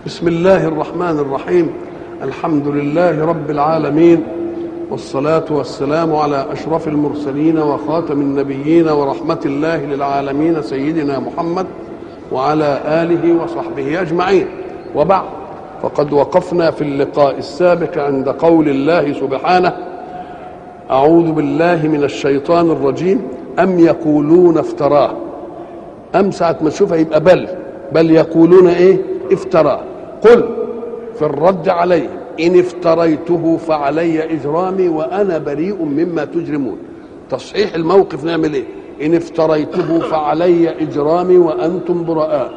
بسم الله الرحمن الرحيم الحمد لله رب العالمين والصلاة والسلام على أشرف المرسلين وخاتم النبيين ورحمة الله للعالمين سيدنا محمد وعلى آله وصحبه أجمعين وبعد فقد وقفنا في اللقاء السابق عند قول الله سبحانه أعوذ بالله من الشيطان الرجيم أم يقولون افتراه أم ساعة ما تشوفها يبقى بل بل يقولون إيه افتراه قل في الرد عليهم إن افتريته فعلي إجرامي وأنا بريء مما تجرمون تصحيح الموقف نعمل إيه إن افتريته فعلي إجرامي وأنتم براء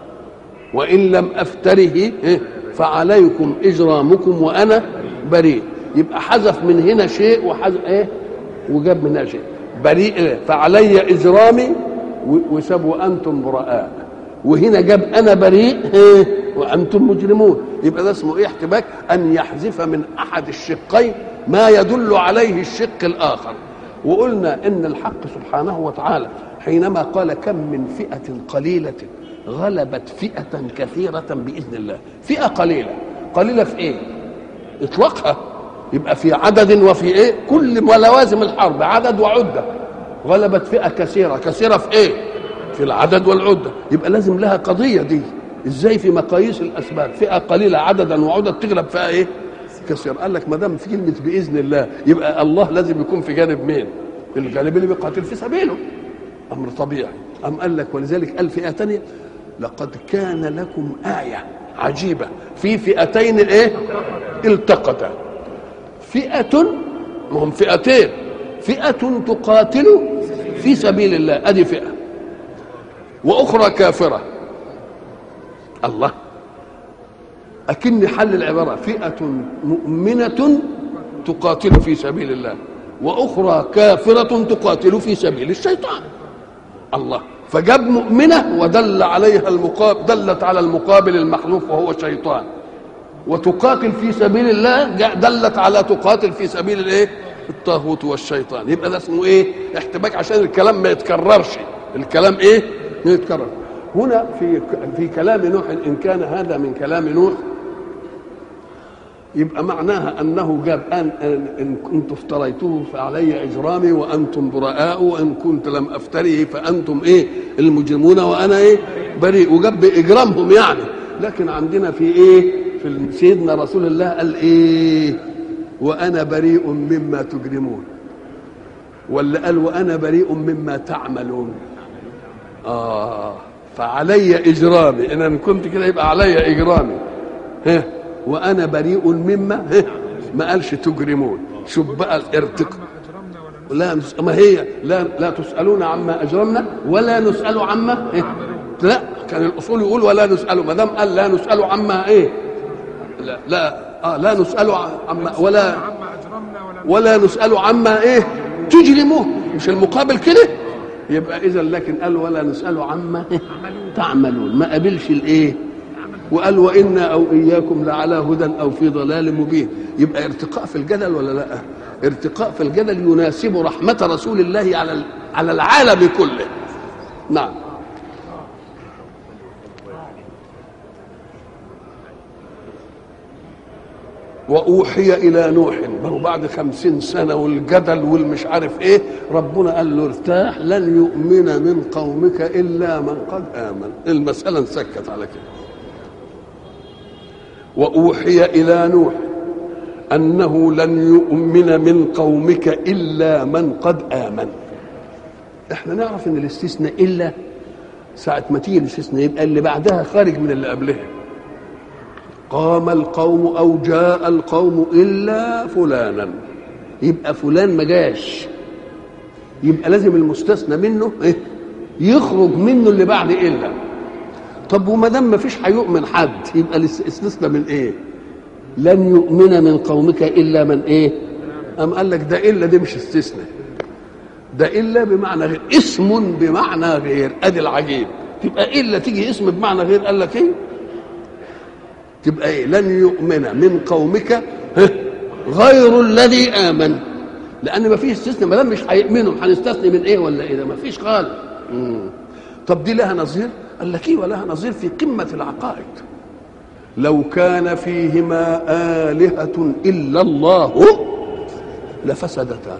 وإن لم أفتره إيه فعليكم إجرامكم وأنا بريء يبقى حذف من هنا شيء وحذف إيه وجاب من هنا شيء بريء إيه؟ فعلي إجرامي وساب وأنتم براء وهنا جاب أنا بريء إيه وأنتم مجرمون يبقى ده اسمه إيه احتباك أن يحذف من أحد الشقين ما يدل عليه الشق الآخر وقلنا إن الحق سبحانه وتعالى حينما قال كم من فئة قليلة غلبت فئة كثيرة بإذن الله فئة قليلة قليلة في إيه إطلاقها يبقى في عدد وفي إيه كل لوازم الحرب عدد وعدة غلبت فئة كثيرة كثيرة في إيه في العدد والعدة يبقى لازم لها قضية دي ازاي في مقاييس الاسباب فئه قليله عددا وعدد تغلب فئه ايه كثير قال لك ما دام في كلمه باذن الله يبقى الله لازم يكون في جانب مين الجانب اللي بيقاتل في سبيله امر طبيعي ام قال لك ولذلك قال فئه ثانيه لقد كان لكم ايه عجيبه في فئتين ايه التقتا فئه ما هم فئتين فئه تقاتل في سبيل الله ادي فئه واخرى كافره الله أكن حل العبارة فئة مؤمنة تقاتل في سبيل الله وأخرى كافرة تقاتل في سبيل الشيطان الله فجاب مؤمنة ودل عليها المقابل دلت على المقابل المحذوف وهو الشيطان وتقاتل في سبيل الله دلت على تقاتل في سبيل الايه الطاغوت والشيطان يبقى ده اسمه ايه احتباك عشان الكلام ما يتكررش الكلام ايه ما يتكرر هنا في في كلام نوح ان كان هذا من كلام نوح يبقى معناها انه جاب ان ان كنت افتريته فعلي اجرامي وانتم براء وان كنت لم افتريه فانتم ايه المجرمون وانا ايه بريء وجاب باجرامهم يعني لكن عندنا في ايه في سيدنا رسول الله قال ايه وانا بريء مما تجرمون ولا قال وانا بريء مما تعملون اه فعلي اجرامي ان كنت كده يبقى علي اجرامي ها وانا بريء مما ها ما قالش تجرمون شوف بقى الارتقاء لا ما هي لا لا تسالون عما اجرمنا ولا نسال عما إيه؟ لا كان الاصول يقول ولا نسال ما دام قال لا نسال عما ايه لا لا اه لا نسال عما ولا ولا نسال عما ايه تجرمون مش المقابل كده يبقى اذا لكن قال ولا نسال عما تعملون ما قابلش الايه وقال وانا او اياكم لعلى هدى او في ضلال مبين يبقى ارتقاء في الجدل ولا لا ارتقاء في الجدل يناسب رحمه رسول الله على على العالم كله نعم وأوحي إلى نوح ما هو بعد خمسين سنة والجدل والمش عارف إيه ربنا قال له ارتاح لن يؤمن من قومك إلا من قد آمن المسألة انسكت على كده وأوحي إلى نوح أنه لن يؤمن من قومك إلا من قد آمن احنا نعرف ان الاستثناء إلا ساعة ما تيجي الاستثناء يبقى اللي بعدها خارج من اللي قبلها قام القوم او جاء القوم الا فلانا يبقى فلان ما جاش يبقى لازم المستثنى منه ايه يخرج منه اللي بعد الا طب وما دام ما فيش هيؤمن حد يبقى الاستثنى من ايه لن يؤمن من قومك الا من ايه ام قال لك ده الا دي مش استثناء ده الا بمعنى غير اسم بمعنى غير ادي العجيب تبقى الا تيجي اسم بمعنى غير قال لك ايه تبقى ايه لن يؤمن من قومك غير الذي امن لان ما فيش استثناء ما دام مش هيؤمنوا هنستثني من ايه ولا ايه ده ما فيش خالص طب دي لها نظير قال لك ايه ولها نظير في قمه العقائد لو كان فيهما آلهة إلا الله لفسدتا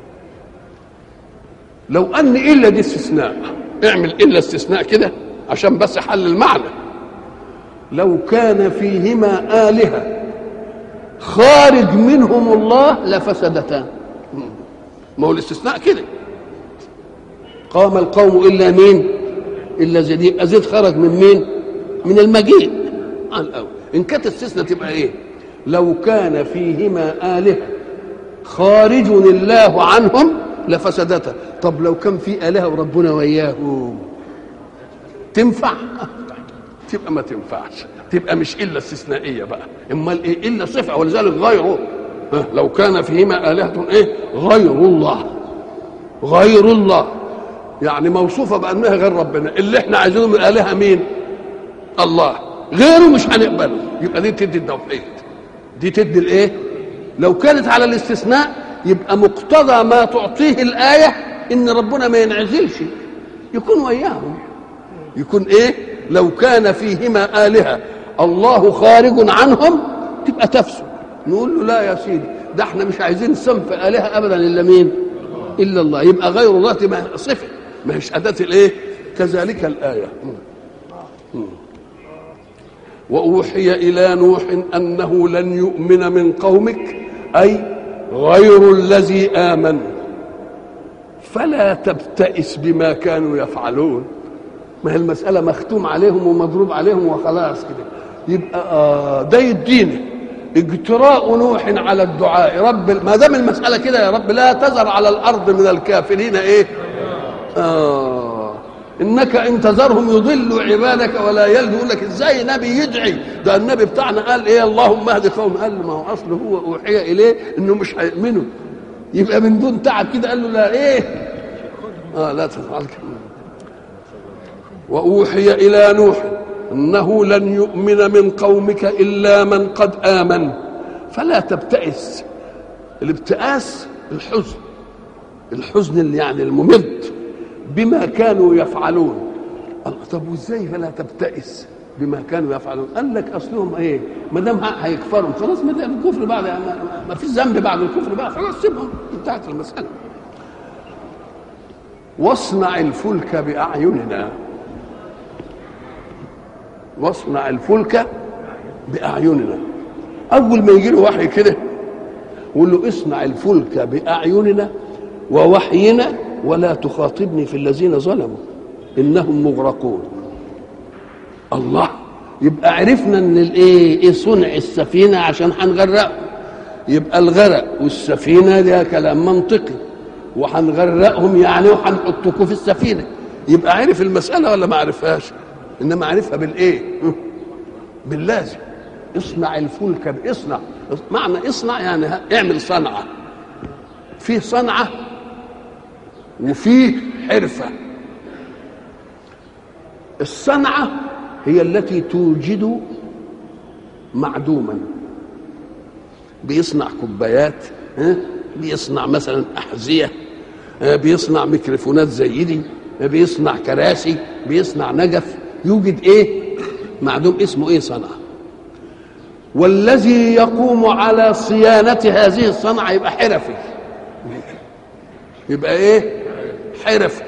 لو أن إلا دي استثناء اعمل إلا استثناء كده عشان بس حل المعنى لو كان فيهما آلهة خارج منهم الله لفسدتا ما هو الاستثناء كده قام القوم إلا مين إلا زيد يبقى زيد خرج من مين من المجيء على الأول إن كانت استثناء تبقى إيه لو كان فيهما آلهة خارج الله عنهم لفسدتا طب لو كان في آلهة وربنا وياهم تنفع تبقى ما تنفعش تبقى مش الا استثنائيه بقى امال ايه الا صفه ولذلك غيره ها، لو كان فيهما الهه ايه غير الله غير الله يعني موصوفه بانها غير ربنا اللي احنا عايزينه من الالهه مين الله غيره مش هنقبله يبقى دي تدي التوحيد دي تدي الايه لو كانت على الاستثناء يبقى مقتضى ما تعطيه الايه ان ربنا ما ينعزلش يكون وياهم يكون ايه لو كان فيهما آلهة الله خارج عنهم تبقى تفسد نقول له لا يا سيدي ده احنا مش عايزين صنف آلهة أبدا إلا مين إلا الله يبقى غير الله تبقى صفة ما هيش أداة الإيه كذلك الآية وأوحي إلى نوح أنه لن يؤمن من قومك أي غير الذي آمن فلا تبتئس بما كانوا يفعلون ما هي المسألة مختوم عليهم ومضروب عليهم وخلاص كده يبقى آه ده يدينا اجتراء نوح على الدعاء رب ما دام المسألة كده يا رب لا تذر على الأرض من الكافرين إيه؟ آه إنك إن تذرهم يضلوا عبادك ولا يلدوا يقول لك إزاي نبي يدعي ده النبي بتاعنا قال إيه اللهم اهد قوم قال له ما هو أصله هو أوحي إليه إنه مش هيؤمنوا يبقى من دون تعب كده قال له لا إيه؟ آه لا تفعل كده واوحي الى نوح انه لن يؤمن من قومك الا من قد امن فلا تبتئس الابتئاس الحزن الحزن اللي يعني الممد بما كانوا يفعلون الله طب وازاي فلا تبتئس بما كانوا يفعلون قال لك اصلهم ايه ما دام هيكفروا خلاص ما دام الكفر بعد ما, ما فيش ذنب بعد الكفر بقى خلاص سيبهم انتهت المساله واصنع الفلك باعيننا واصنع الفلك باعيننا اول ما يجي له وحي كده يقول له اصنع الفلك باعيننا ووحينا ولا تخاطبني في الذين ظلموا انهم مغرقون الله يبقى عرفنا ان الايه ايه صنع السفينه عشان هنغرقهم يبقى الغرق والسفينه ده كلام منطقي وهنغرقهم يعني وهنحطكم في السفينه يبقى عرف المساله ولا ما عرفهاش انما عرفها بالايه باللازم اصنع الفلك باصنع معنى اصنع يعني اعمل صنعه في صنعه وفيه حرفه الصنعه هي التي توجد معدوما بيصنع كوبايات ها بيصنع مثلا احذيه بيصنع ميكروفونات زي دي بيصنع كراسي بيصنع نجف يوجد ايه معدوم اسمه ايه صنعه والذي يقوم على صيانة هذه الصنعة يبقى حرفي يبقى ايه حرفي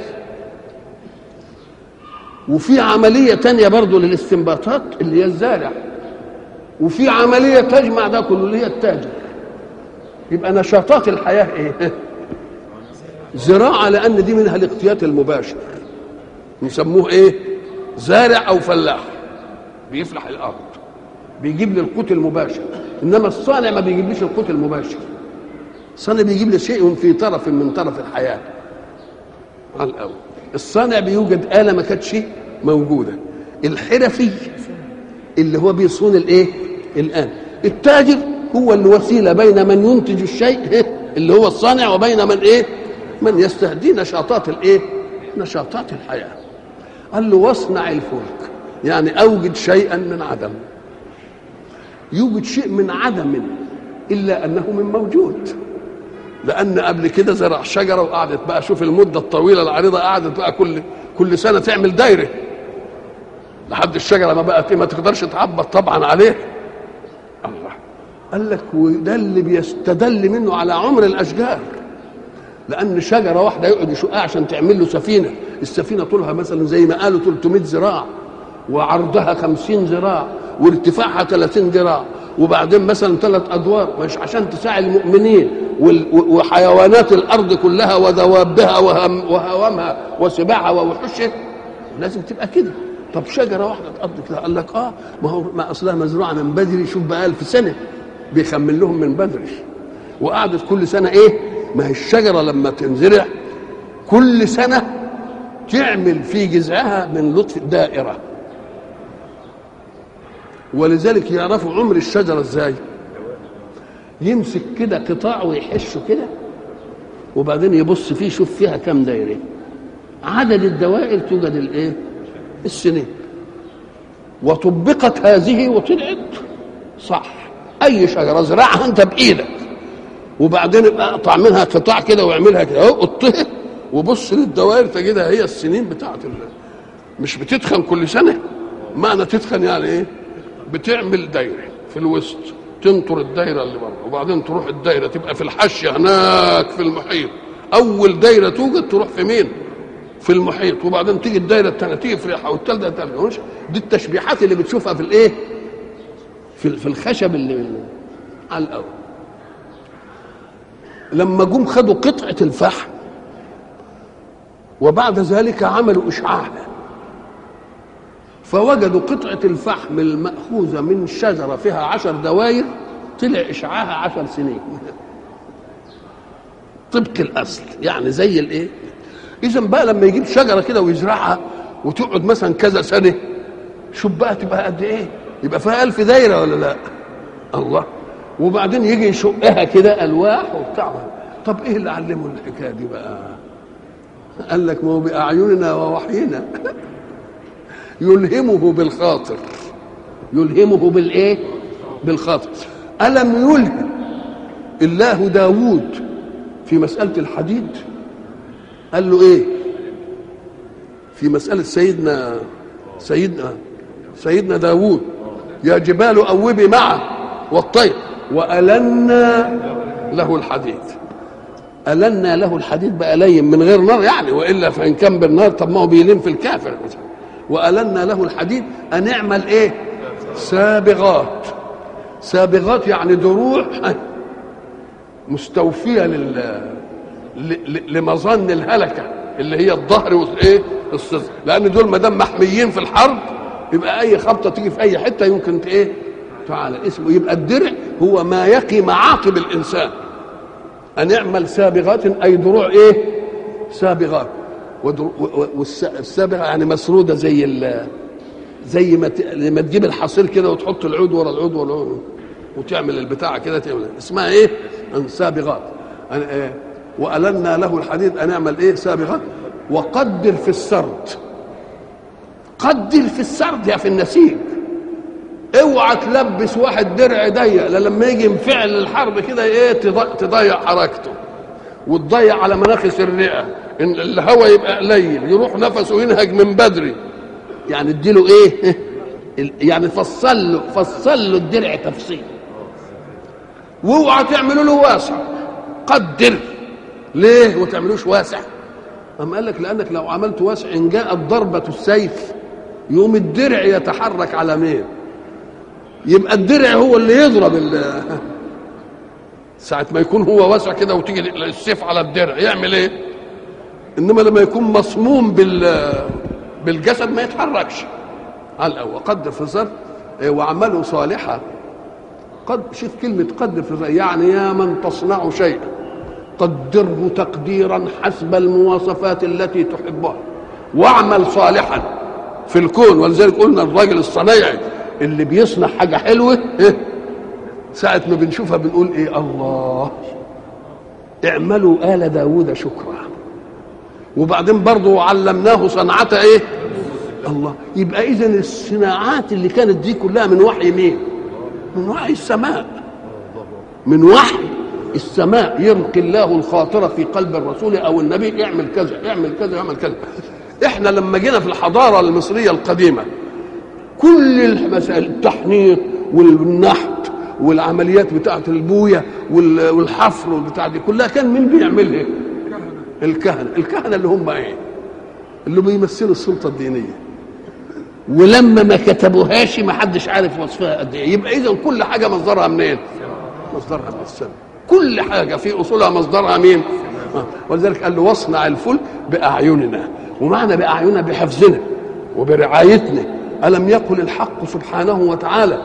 وفي عملية تانية برضو للاستنباطات اللي هي الزارع وفي عملية تجمع ده كله اللي هي التاجر يبقى نشاطات الحياة ايه زراعة لأن دي منها الاقتيات المباشر نسموه ايه زارع او فلاح بيفلح الارض بيجيب لي القوت المباشر انما الصانع ما بيجيبليش القوت المباشر الصانع بيجيب لي شيء في طرف من طرف الحياه على الاول الصانع بيوجد آلة ما كانتش موجودة الحرفي اللي هو بيصون الايه الآن التاجر هو الوسيلة بين من ينتج الشيء اللي هو الصانع وبين من ايه من يستهدي نشاطات الايه نشاطات الحياه قال له واصنع الفلك يعني اوجد شيئا من عدم يوجد شيء من عدم الا انه من موجود لان قبل كده زرع شجره وقعدت بقى شوف المده الطويله العريضه قعدت بقى كل كل سنه تعمل دايره لحد الشجره ما بقت ما تقدرش تعبط طبعا عليه الله قال لك وده اللي بيستدل منه على عمر الاشجار لان شجره واحده يقعد يشقها عشان تعمل له سفينه السفينه طولها مثلا زي ما قالوا 300 ذراع وعرضها 50 ذراع وارتفاعها 30 ذراع وبعدين مثلا ثلاث ادوار مش عشان تساعد المؤمنين وحيوانات الارض كلها ودوابها وهوامها وسباعها ووحوشها لازم تبقى كده طب شجره واحده تقضي كده قال لك اه ما هو ما اصلها مزروعه من بدري شوف بقى ألف سنه بيخمن لهم من بدري وقعدت كل سنه ايه ما هي الشجره لما تنزرع كل سنه تعمل في جذعها من لطف دائره ولذلك يعرفوا عمر الشجره ازاي يمسك كده قطاع ويحشه كده وبعدين يبص فيه يشوف فيها كم دايره عدد الدوائر توجد الايه السنين وطبقت هذه وطلعت صح اي شجره زرعها انت بايدك وبعدين يبقى اقطع منها قطاع كده واعملها كده اهو قطها وبص للدوائر تجدها هي السنين بتاعت الله مش بتتخن كل سنه معنى تتخن يعني ايه بتعمل دايره في الوسط تنطر الدايره اللي بره وبعدين تروح الدايره تبقى في الحاشيه هناك في المحيط اول دايره توجد تروح في مين في المحيط وبعدين تيجي الدايره الثانيه تيجي في ريحه والثالثه الثالثه دي التشبيحات اللي بتشوفها في الايه في في الخشب اللي على الاول لما جم خدوا قطعه الفحم وبعد ذلك عملوا اشعاع فوجدوا قطعة الفحم المأخوذة من شجرة فيها عشر دواير طلع إشعاعها عشر سنين طبق الأصل يعني زي الإيه إذا بقى لما يجيب شجرة كده ويزرعها وتقعد مثلا كذا سنة شوف بقى تبقى قد إيه يبقى فيها ألف دايرة ولا لا الله وبعدين يجي يشقها كده ألواح وبتاع طب إيه اللي علمه الحكاية دي بقى قال لك ما هو بأعيننا ووحينا يلهمه بالخاطر يلهمه بالايه بالخاطر الم يلهم الله داوود في مساله الحديد قال له ايه في مساله سيدنا سيدنا سيدنا داوود يا جبال اوبي معه والطير والنا له الحديد ألنا له الحديد بقى لين من غير نار يعني والا فان كان بالنار طب ما هو بيلم في الكافر مثلا وألنا له الحديد أن اعمل إيه سابغات سابغات يعني دروع مستوفية لل لمظن الهلكة اللي هي الظهر والايه الصدر لأن دول ما دام محميين في الحرب يبقى أي خبطة تيجي في أي حتة يمكن إيه تعالى اسمه يبقى الدرع هو ما يقي معاقب الإنسان أن يعمل سابغات أي دروع إيه سابغات والسابغه يعني مسروده زي ال زي ما لما تجيب الحصير كده وتحط العود ورا العود ورا العود وتعمل البتاع كده تعمل اسمها ايه؟ سابغات إيه؟ وألنا له الحديد أن يعمل ايه؟ سابغات وقدر في السرد قدر في السرد يا في النسيج اوعى تلبس واحد درع ضيق لما يجي انفعل الحرب كده ايه تضيع حركته وتضيع على مناخس الرئه ان الهواء يبقى قليل يروح نفسه ينهج من بدري يعني اديله ايه يعني فصل له فصل له الدرع تفصيل واوعى تعملوا له واسع قدر ليه وتعملوش واسع أم قال لك لأنك لو عملت واسع إن جاءت ضربة السيف يوم الدرع يتحرك على مين يبقى الدرع هو اللي يضرب ساعة ما يكون هو واسع كده وتيجي السيف على الدرع يعمل ايه انما لما يكون مصموم بال بالجسد ما يتحركش على وقدر في الظرف وعمله صالحا قد شوف كلمة قدر في الظرف يعني يا من تصنع شيئا قدره تقديرا حسب المواصفات التي تحبها واعمل صالحا في الكون ولذلك قلنا الراجل الصنايعي اللي بيصنع حاجة حلوة إيه؟ ساعة ما بنشوفها بنقول ايه الله اعملوا آل داود شكرا وبعدين برضه علمناه صنعة ايه الله يبقى اذا الصناعات اللي كانت دي كلها من وحي مين من وحي السماء من وحي السماء يلقي الله الخاطره في قلب الرسول او النبي اعمل كذا اعمل كذا اعمل كذا احنا لما جينا في الحضاره المصريه القديمه كل المسائل التحنيط والنحت والعمليات بتاعه البويه وال- والحفر والبتاع دي كلها كان مين بيعملها؟ الكهنه، الكهنه اللي هم ايه؟ اللي بيمثلوا السلطه الدينيه ولما ما كتبوهاش ما حدش عارف وصفها قد ايه يبقى اذا كل حاجه مصدرها منين؟ مصدرها من السماء كل حاجه في اصولها مصدرها مين؟ آه. ولذلك قال له واصنع الفلك باعيننا ومعنى باعيننا بحفظنا وبرعايتنا الم يقل الحق سبحانه وتعالى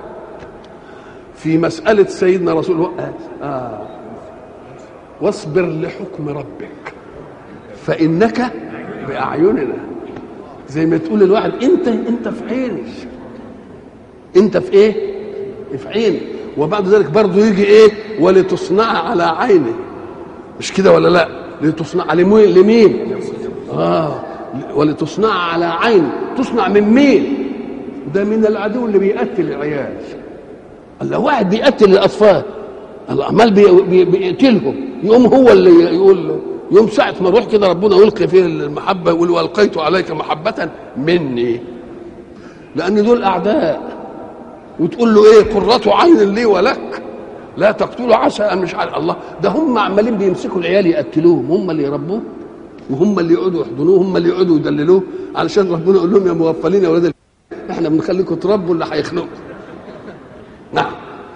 في مساله سيدنا رسول الله آه. واصبر لحكم ربك فانك باعيننا زي ما تقول للواحد انت انت في عيني انت في ايه في عيني وبعد ذلك برضه يجي ايه ولتصنع على عيني مش كده ولا لا لتصنع على مين لمين اه ولتصنع على عيني تصنع من مين ده من العدو اللي بيقتل العيال الله واحد بيقتل الاطفال الله عمال بي بي بيقتلهم يقوم هو اللي يقول يوم ساعة ما نروح كده ربنا يلقي فيه المحبة يقول والقيت عليك محبة مني لأن دول أعداء وتقول له إيه قرة عين لي ولك لا تقتلوا عسى أن مش عارف الله ده هم عمالين بيمسكوا العيال يقتلوهم هم اللي يربوه وهم اللي يقعدوا يحضنوه هم اللي يقعدوا يدللوه علشان ربنا يقول لهم يا مغفلين يا ولاد ال- احنا بنخليكم تربوا اللي هيخنقوا نعم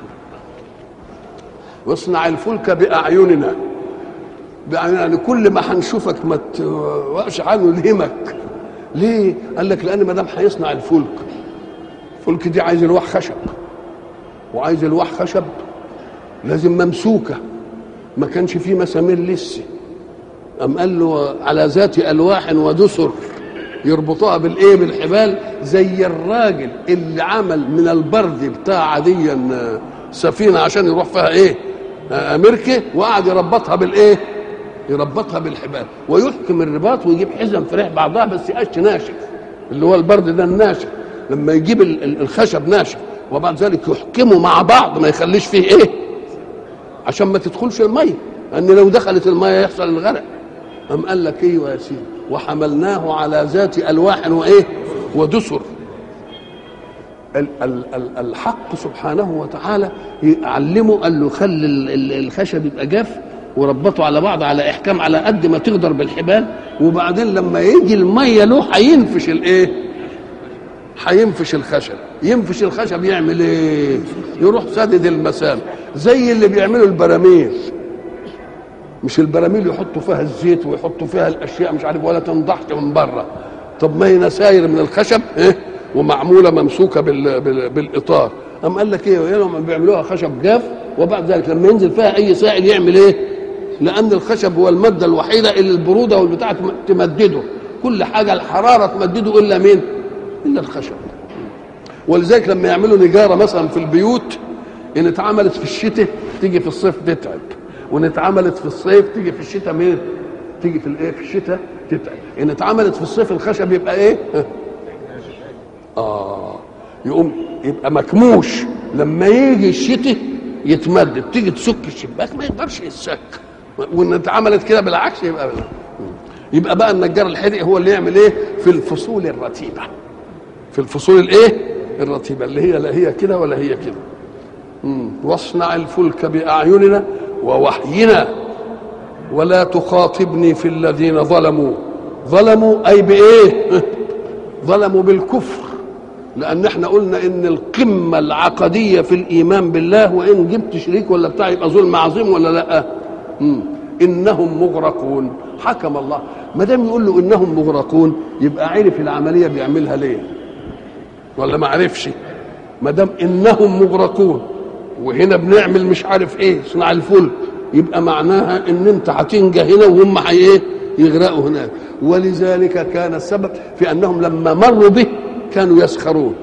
واصنع الفلك بأعيننا يعني كل ما هنشوفك ما توقفش عنه يلهمك ليه؟ قال لك لان ما دام هيصنع الفلك الفلك دي عايز الواح خشب وعايز الواح خشب لازم ممسوكه ما كانش فيه مسامير لسه قام قال له على ذات الواح ودسر يربطوها بالايه بالحبال زي الراجل اللي عمل من البرد بتاع عاديا سفينه عشان يروح فيها ايه آه، امريكا وقعد يربطها بالايه يربطها بالحبال ويحكم الرباط ويجيب حزم فريح بعضها بس قش ناشف اللي هو البرد ده الناشف لما يجيب ال- ال- الخشب ناشف وبعد ذلك يحكمه مع بعض ما يخليش فيه ايه عشان ما تدخلش الميه لان لو دخلت الميه يحصل الغرق أم قال لك ايه يا سيدي وحملناه على ذات الواح وايه ودسر ال- ال- ال- الحق سبحانه وتعالى يعلمه قال له خلي ال- ال- الخشب يبقى جاف وربطه على بعض على احكام على قد ما تقدر بالحبال وبعدين لما يجي الميه له هينفش الايه؟ هينفش الخشب ينفش الخشب يعمل ايه؟ يروح سدد المسام زي اللي بيعملوا البراميل مش البراميل يحطوا فيها الزيت ويحطوا فيها الاشياء مش عارف ولا تنضحش من بره طب ما هي نساير من الخشب ايه ومعموله ممسوكه بال... بال... بالاطار قام قال لك ايه إيه لما بيعملوها خشب جاف وبعد ذلك لما ينزل فيها اي سائل يعمل ايه لان الخشب هو الماده الوحيده اللي البروده والبتاع تم- تمدده كل حاجه الحراره تمدده الا مين الا الخشب ولذلك لما يعملوا نجاره مثلا في البيوت ان اتعملت في الشتاء تيجي في الصيف تتعب وان اتعملت في الصيف تيجي في الشتاء مين تيجي في الايه في الشتاء تتعب ان اتعملت في الصيف الخشب يبقى ايه اه يقوم يبقى مكموش لما يجي الشتاء يتمدد تيجي تسك الشباك ما يقدرش يتسك وان اتعملت كده بالعكس يبقى يبقى بقى النجار الحدق هو اللي يعمل ايه في الفصول الرتيبه في الفصول الايه الرتيبه اللي هي لا هي كده ولا هي كده مم. واصنع الفلك باعيننا ووحينا ولا تخاطبني في الذين ظلموا ظلموا اي بايه ظلموا بالكفر لان احنا قلنا ان القمه العقديه في الايمان بالله وان جبت شريك ولا بتاع يبقى ظلم عظيم ولا لا مم. انهم مغرقون حكم الله ما دام يقول له انهم مغرقون يبقى عرف العمليه بيعملها ليه ولا ما عرفش ما دام انهم مغرقون وهنا بنعمل مش عارف ايه صنع الفلك يبقى معناها ان انت هتنجى هنا وهم حي ايه يغرقوا هناك ولذلك كان السبب في انهم لما مروا به كانوا يسخرون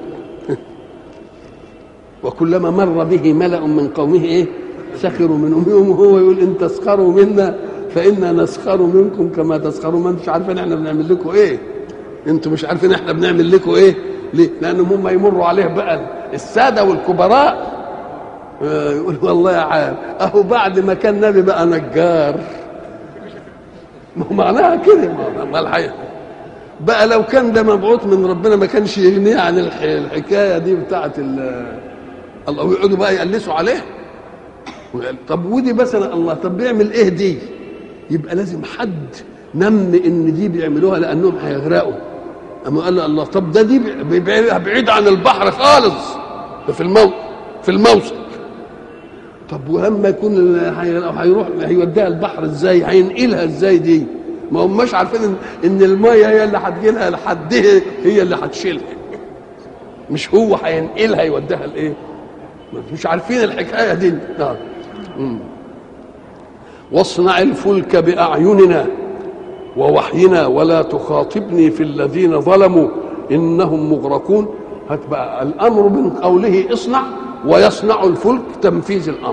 وكلما مر به ملأ من قومه ايه سخروا منهم يوم هو يقول ان تسخروا منا فانا نسخر منكم كما تسخرون ما انتش عارفين احنا بنعمل لكم ايه انتوا مش عارفين احنا بنعمل لكم ايه ليه لانهم هم يمروا عليه بقى الساده والكبراء آه، يقول والله يا عام اهو بعد ما كان نبي بقى نجار ما هو معناها كده ما الحقيقه بقى لو كان ده مبعوث من ربنا ما كانش يغنيه عن الح- الحكايه دي بتاعت ال- الله ويقعدوا بقى يقلسوا عليه ويقل- طب ودي مثلا الله طب بيعمل ايه دي يبقى لازم حد نم ان دي بيعملوها لانهم هيغرقوا اما قال له الله طب ده دي بي- بي- بعيد عن البحر خالص ده في المو في الموسم طب ولما يكون ال- هي- هيروح هيوديها البحر ازاي هينقلها ازاي دي ما هماش عارفين ان, إن الميه هي اللي هتجيلها لحدها هي اللي هتشيلها مش هو هينقلها يوديها لايه مش عارفين الحكايه دي نعم مم. واصنع الفلك باعيننا ووحينا ولا تخاطبني في الذين ظلموا انهم مغرقون هتبقى الامر من قوله اصنع ويصنع الفلك تنفيذ الامر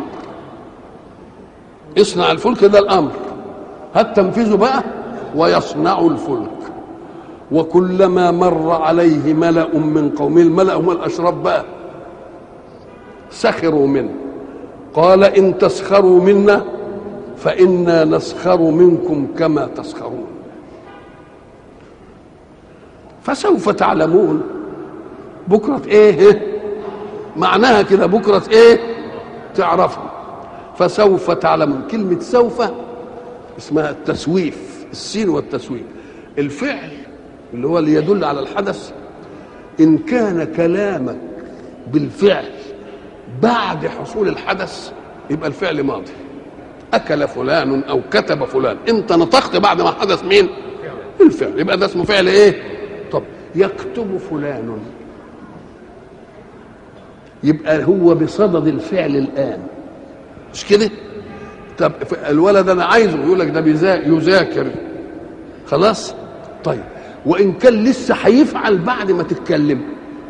اصنع الفلك ده الامر هات تنفيذه بقى ويصنع الفلك وكلما مر عليه ملأ من قومه الملأ هم الأشراف بقى سخروا منه قال إن تسخروا منا فإنا نسخر منكم كما تسخرون فسوف تعلمون بكرة إيه معناها كده بكرة إيه تعرفوا فسوف تعلمون كلمة سوف اسمها التسويف السين والتسويف الفعل اللي هو اللي يدل على الحدث إن كان كلامك بالفعل بعد حصول الحدث يبقى الفعل ماضي أكل فلان أو كتب فلان أنت نطقت بعد ما حدث مين الفعل يبقى ده اسمه فعل إيه طب يكتب فلان يبقى هو بصدد الفعل الآن مش كده طب الولد انا عايزه يقول لك ده بيذا- يذاكر خلاص طيب وان كان لسه هيفعل بعد ما تتكلم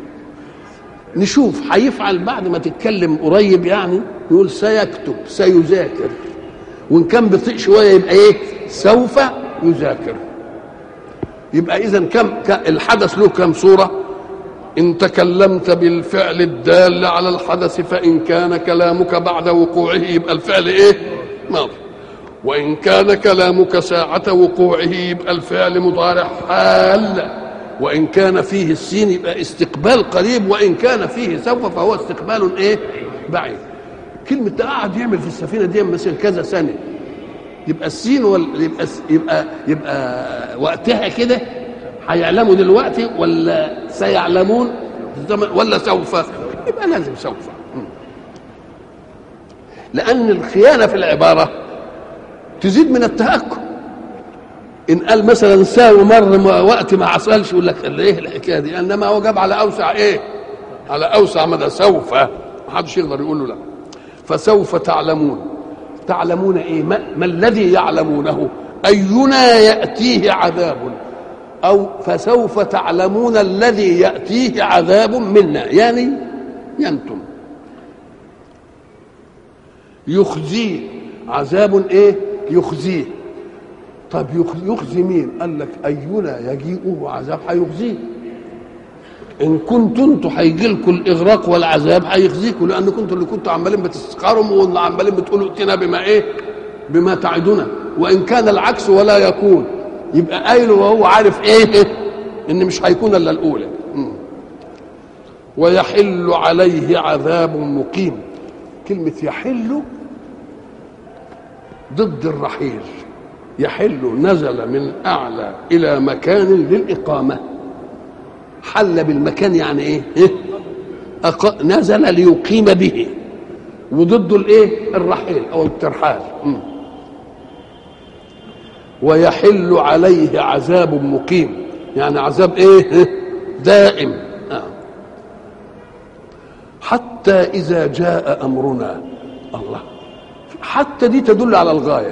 نشوف هيفعل بعد ما تتكلم قريب يعني يقول سيكتب سيذاكر وان كان بطيء شويه يبقى ايه سوف يذاكر يبقى اذا كم ك- الحدث له كم صوره ان تكلمت بالفعل الدال على الحدث فان كان كلامك بعد وقوعه يبقى الفعل ايه ماضي وان كان كلامك ساعه وقوعه يبقى الفعل مضارع حال وان كان فيه السين يبقى استقبال قريب وان كان فيه سوف فهو استقبال ايه بعيد كلمه ده قعد يعمل في السفينه دي مثلا كذا سنه يبقى السين وال... يبقى يبقى يبقى وقتها كده هيعلموا دلوقتي ولا سيعلمون في الزمن ولا سوف يبقى لازم سوف م. لان الخيانه في العباره تزيد من التهكم ان قال مثلا ساوي مر ما- وقت ما حصلش يقول لك ايه الحكايه دي انما هو جاب على اوسع ايه على اوسع مدى سوف ما حدش يقدر يقول له لا فسوف تعلمون تعلمون ايه ما, ما الذي يعلمونه اينا ياتيه عذاب او فسوف تعلمون الذي ياتيه عذاب منا يعني ينتم يخزيه عذاب ايه يخزيه طب يخ- يخزي مين قال لك اينا يجيئه عذاب هيخزيه ان كنتوا انتوا هيجي لكم الاغراق والعذاب هيخزيكم لان كنتوا اللي كنتوا عمالين بتسخروا واللي عمالين بتقولوا ائتنا بما ايه بما تعدنا وان كان العكس ولا يكون يبقى قايل وهو عارف ايه ان مش هيكون الا الاولى مم. ويحل عليه عذاب مقيم كلمه يحل ضد الرحيل يحل نزل من اعلى الى مكان للاقامه حل بالمكان يعني ايه, إيه؟ أق... نزل ليقيم به وضده الايه الرحيل او الترحال مم. ويحل عليه عذاب مقيم يعني عذاب ايه إيه؟ دائم آه. حتى اذا جاء امرنا الله حتى دي تدل على الغايه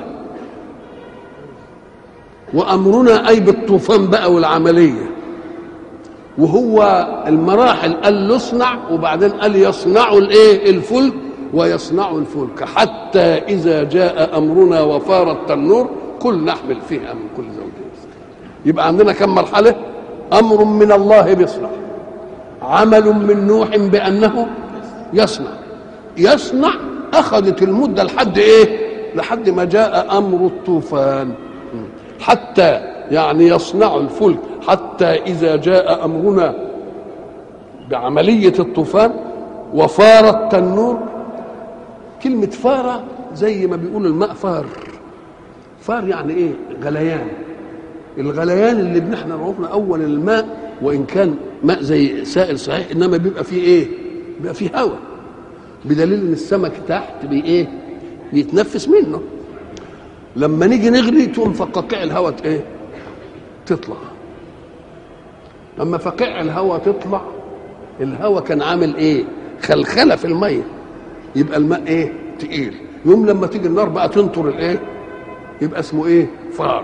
وامرنا اي بالطوفان بقى والعمليه وهو المراحل قال له اصنع وبعدين قال يصنعوا الايه الفلك ويصنعوا الفلك حتى اذا جاء امرنا وفار التنور قل نحمل فيها من كل زوجين يبقى عندنا كم مرحله امر من الله بيصنع عمل من نوح بانه يصنع يصنع اخذت المده لحد ايه لحد ما جاء امر الطوفان حتى يعني يصنع الفلك حتى إذا جاء أمرنا بعملية الطوفان وفار التنور كلمة فارة زي ما بيقول الماء فار فار يعني ايه غليان الغليان اللي بنحن عرفنا اول الماء وان كان ماء زي سائل صحيح انما بيبقى فيه ايه بيبقى فيه هواء بدليل ان السمك تحت بي ايه بيتنفس منه لما نيجي نغلي تقوم فقاقيع الهواء ايه تطلع لما فقاقيع الهواء تطلع الهواء كان عامل ايه خلخله في الميه يبقى الماء ايه تقيل يوم لما تيجي النار بقى تنطر الايه يبقى اسمه ايه فار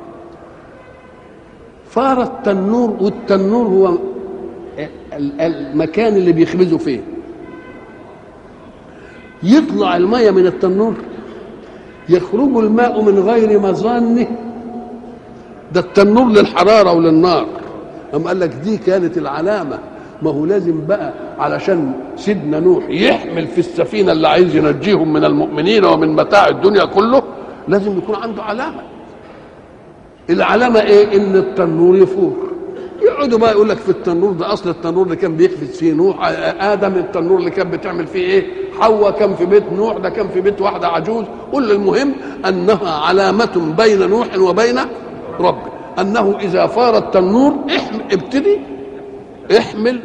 فار التنور والتنور هو المكان اللي بيخبزوا فيه يطلع الميه من التنور يخرج الماء من غير مظانه ده التنور للحراره وللنار أم قال لك دي كانت العلامه ما هو لازم بقى علشان سيدنا نوح يحمل في السفينه اللي عايز ينجيهم من المؤمنين ومن متاع الدنيا كله لازم يكون عنده علامه العلامه ايه ان التنور يفور يقعدوا بقى يقول لك في التنور ده اصل التنور اللي كان بيخبز فيه نوح ادم التنور اللي كان بتعمل فيه ايه حواء كان في بيت نوح ده كان في بيت واحده عجوز قل المهم انها علامه بين نوح وبين ربه انه اذا فار التنور احم ابتدي احمل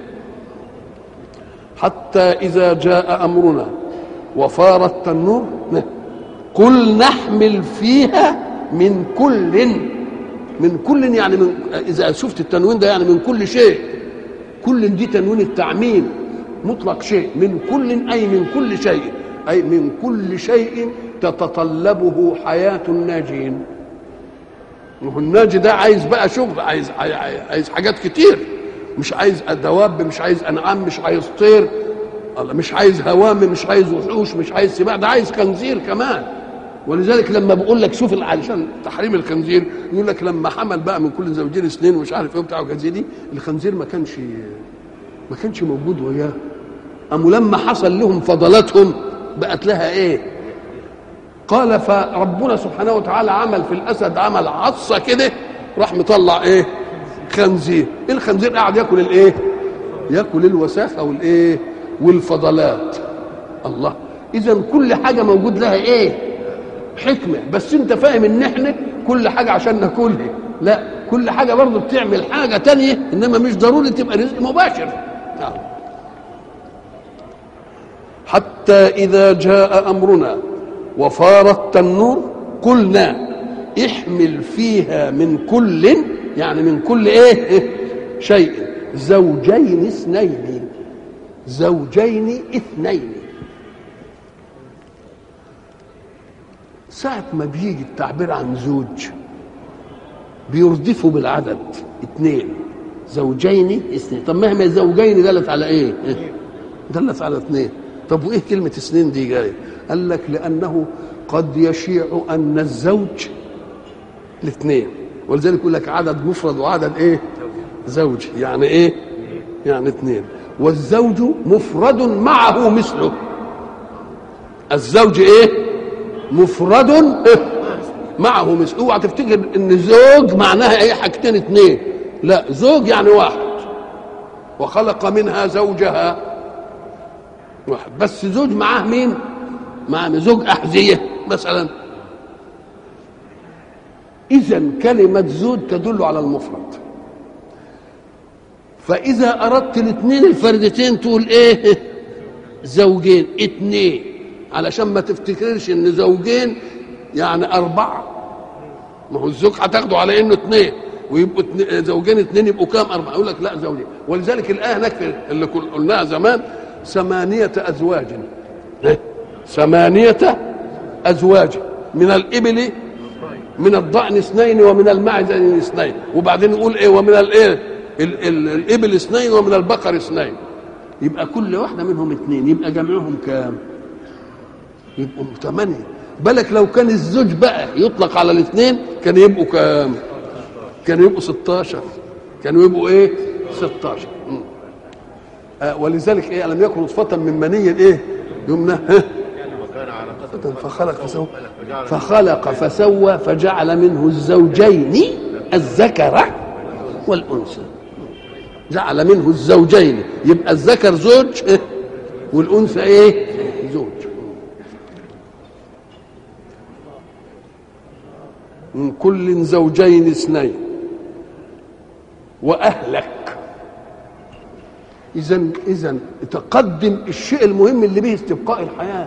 حتى اذا جاء امرنا وفار التنور قل نحمل فيها من كل من كل يعني من اذا شفت التنوين ده يعني من كل شيء كل دي تنوين التعميم مطلق شيء من كل اي من كل شيء اي من كل شيء تتطلبه حياه الناجين هو الناجي ده عايز بقى شغل عايز عايز حاجات كتير مش عايز دواب مش عايز انعام مش عايز طير مش عايز هوامي مش عايز وحوش مش عايز سباع ده عايز خنزير كمان ولذلك لما بقول لك شوف علشان تحريم الخنزير يقول لك لما حمل بقى من كل زوجين اثنين ومش عارف ايه وبتاع وكذا دي الخنزير ما كانش ما كانش موجود وياه قاموا لما حصل لهم فضلاتهم بقت لها ايه قال فربنا سبحانه وتعالى عمل في الاسد عمل عصا كده راح مطلع ايه خنزير الخنزير قاعد ياكل الايه ياكل الوساخه والايه والفضلات الله اذا كل حاجه موجود لها ايه حكمه بس انت فاهم ان احنا كل حاجه عشان ناكلها لا كل حاجه برضه بتعمل حاجه تانية انما مش ضروري تبقى رزق مباشر نعم. حتى اذا جاء امرنا وفار التنور قلنا احمل فيها من كل يعني من كل ايه شيء زوجين اثنين زوجين اثنين ساعة ما بيجي التعبير عن زوج بيردفه بالعدد اثنين زوجين اثنين طب مهما زوجين دلت على ايه؟ دلت على اثنين طب وايه كلمة اثنين دي جاية؟ قال لك لأنه قد يشيع أن الزوج الاثنين ولذلك يقول لك عدد مفرد وعدد ايه؟ زوج يعني ايه؟ يعني اثنين والزوج مفرد معه مثله الزوج ايه؟ مفرد معه مثل اوعى تفتكر ان زوج معناها ايه حاجتين اتنين لا زوج يعني واحد وخلق منها زوجها واحد بس زوج معاه مين مع زوج احذيه مثلا اذا كلمه زوج تدل على المفرد فاذا اردت الاثنين الفردتين تقول ايه زوجين اتنين علشان ما تفتكرش ان زوجين يعني اربعه ما هو الزوج هتاخده على انه اثنين ويبقوا اتنين زوجين اثنين يبقوا كام اربعه يقول لك لا زوجين ولذلك الايه هناك في اللي قلناها زمان ثمانيه ازواج ثمانيه ازواج من الابل من الضأن اثنين ومن المعز اثنين وبعدين يقول ايه ومن الايه الابل اثنين ومن البقر اثنين يبقى كل واحده منهم اثنين يبقى جمعهم كام يبقوا ثمانية بالك لو كان الزوج بقى يطلق على الاثنين كان يبقوا كام كانوا يبقوا 16 كانوا يبقوا ايه 16 آه ولذلك ايه الم يكن نطفة من مني ايه يمنى فخلق فسوى فخلق فسوى فجعل منه الزوجين الذكر والانثى جعل منه الزوجين يبقى الذكر زوج إيه؟ والانثى ايه زوج من كل زوجين اثنين واهلك اذا اذا تقدم الشيء المهم اللي به استبقاء الحياه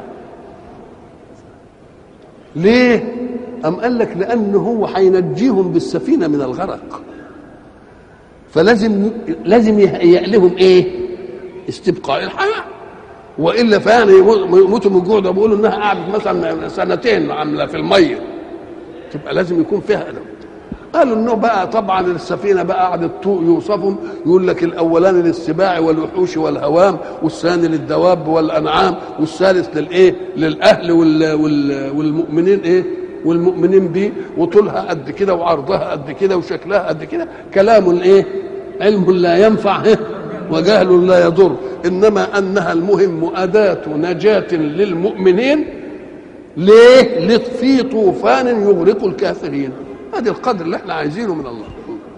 ليه ام قال لك لانه هو هينجيهم بالسفينه من الغرق فلازم لازم يهيئ لهم ايه استبقاء الحياه والا فعلا يموتوا من الجوع ده بيقولوا انها قعدت مثلا سنتين عامله في الميه تبقى لازم يكون فيها أدب قالوا انه بقى طبعا السفينه بقى قعدت يوصفهم يقول لك الاولاني للسباع والوحوش والهوام والثاني للدواب والانعام والثالث للايه للاهل وال وال والمؤمنين ايه والمؤمنين به وطولها قد كده وعرضها قد كده وشكلها قد كده كلام ايه علم لا ينفع إيه؟ وجهل لا يضر انما انها المهم اداه نجاه للمؤمنين ليه في طوفان يغرق الكافرين هذا القدر اللي احنا عايزينه من الله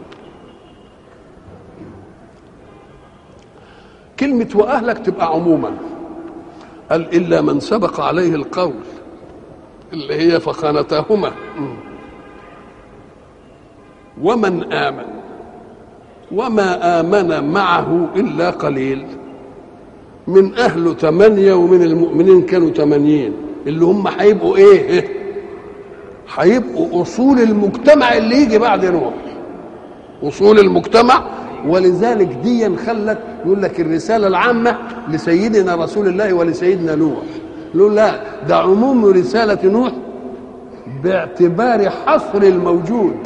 كلمة وأهلك تبقى عموما قال إلا من سبق عليه القول اللي هي فخانتاهما ومن آمن وما آمن معه إلا قليل من أهله ثمانية ومن المؤمنين كانوا ثمانين اللي هم هيبقوا إيه هيبقوا أصول المجتمع اللي يجي بعد نوح أصول المجتمع ولذلك دي خلت يقول لك الرسالة العامة لسيدنا رسول الله ولسيدنا نوح له لا ده عموم رسالة نوح باعتبار حصر الموجود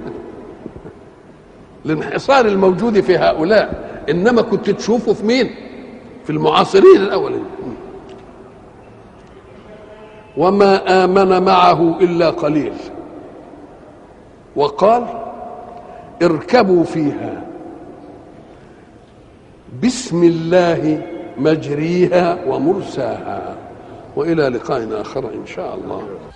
الانحصار الموجود في هؤلاء انما كنت تشوفه في مين في المعاصرين الاولين وما امن معه الا قليل وقال اركبوا فيها بسم الله مجريها ومرساها والى لقاء اخر ان شاء الله